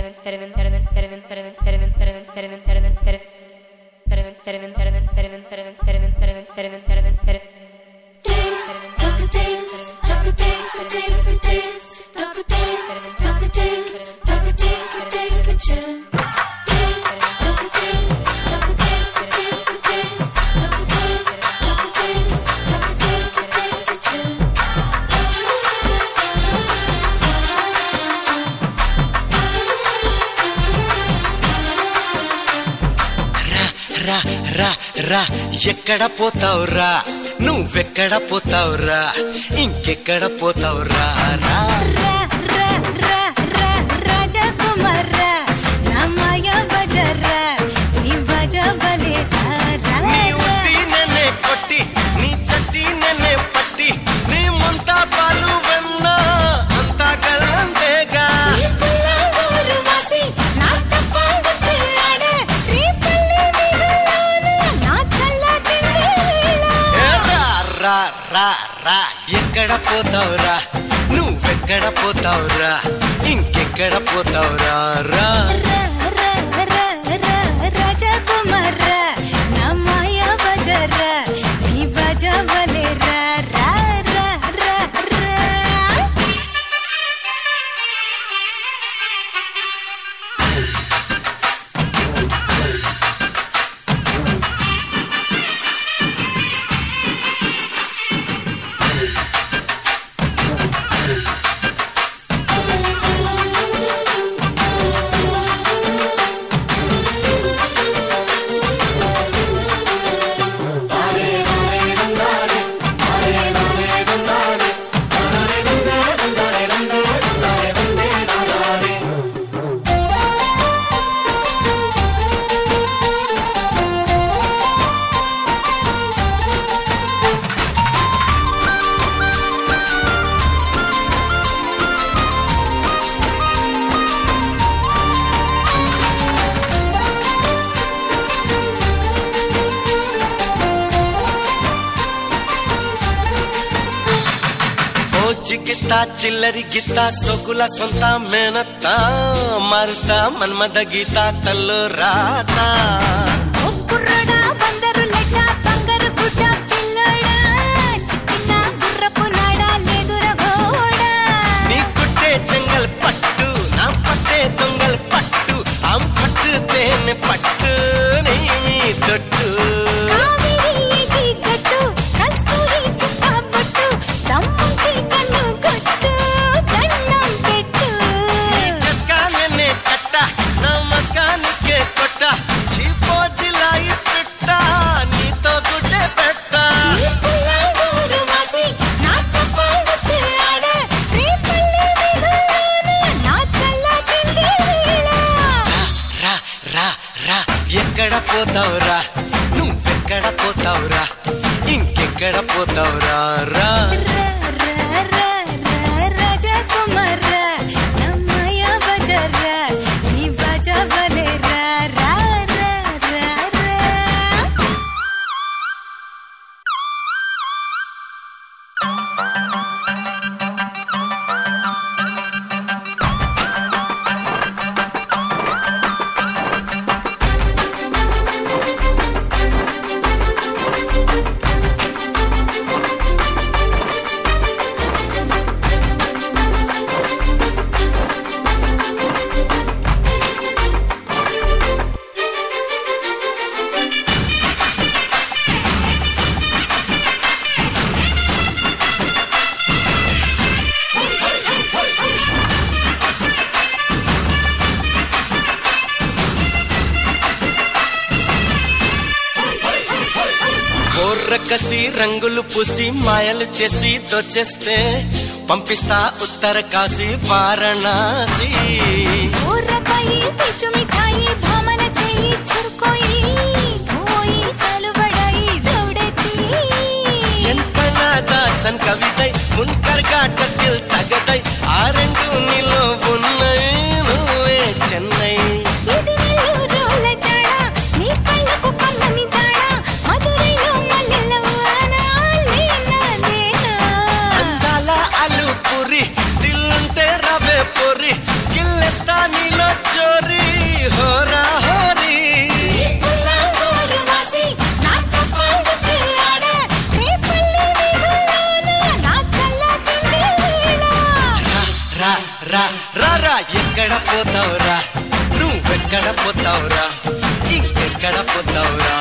రా రా రా ఎక్కడ పోతావురా నువ్వెక్కడ పోతావురా ఇంకెక్కడ పోతావురా రా రా రా రా రా రాజకుమార నా మాయా బజారా నీ బజావలే రా రా నీ ఉట్టి నన్నే కొట్టి నీ చట్టి నన్నే పట్టి నీ ముంత పాలు వెన్న అంతా గల్లంతేగా నీ పుల్ల ఊరు వాసి నా తప్పాడుతూ ఆడ నీ పల్లె వీధుల్లోన నా చల్ల చిందేళ ఏ రా రా రా రా ఎక్కడ పోతావురా నువ్వెక్కడ పోతావురా ఇంకెక్కడ పోతావురా రా రా రా రా రా రాజకుమార నా మాయా బజారా నీ బజావలే రా రా రా రా రా ఫోజి గిత్త చిల్లరి గిత్త సొగుల సొంత మేనత్త మరుత మన్మద గీత తల్లు రాత ఒప్పురడా బందరు లెక్క బంగారు గుడ్డ పిల్లడా చిక్కిన గుర్రపు నాడా లేదుర గోడా నీ కుట్టే చెంగల్ పట్టు నా పట్టే దొంగల్ పట్టు ఆం పట్టు తేనె పట్టు నీ మీ తొట్టు కావేరి ఏటి గట్టు కస్తూరి చుక్క పట్టు దమ్ముంటి కన్ను కొట్టు దండం పెట్టు చట్కా నిన్నే కట్ట నమస్కానికే కొట్ట చీపో జిలాయి పెట్ట నీతో గుడ్డే పెట్ట నీ పుల్ల ఊరు వాసి నా తప్పాడుతూ ఆడ నీ పల్లె వీధుల్లోన నా చల్ల చిందేళ రా రా రా ఎక్కడ పోతావురా నువ్వెక్కడ పోతావురా ఇంకెక్కడ పోతావురా రా రా రా రా రా రాజకుమార నా మాయా బజారా నీ బజావలే రా రా రా రా రా కసి రంగులు పూసి మాయలు చేసి దోచేస్తే పంపిస్తా ఉత్తర కాశీ వారణాసి ఊర్రపాయి పిచ్చు మిఠాయి భామన చెయ్యి చురుకోయి ధోయి చలుబడాయి దౌడెత్తి ఎంత నాదాసన్ కవితై మున్కర్ ఘాటத்தில் తగదై ఆ రెండు నీలో ఉన్నాయి నువ్వే చెన్నై ఇది నెల్లూరుల జాడ నీ కళ్ళకు కమ్మని దాడ మధురైలో మల్లెల వాన లేనా లేనా అందాల అలు పురి దిల్లుంటే రవే పొరి గిల్లెస్తా నీలో పోతావురా నువ్వెక్కడ పోతావురా ఇంకెక్కడ పోతావురా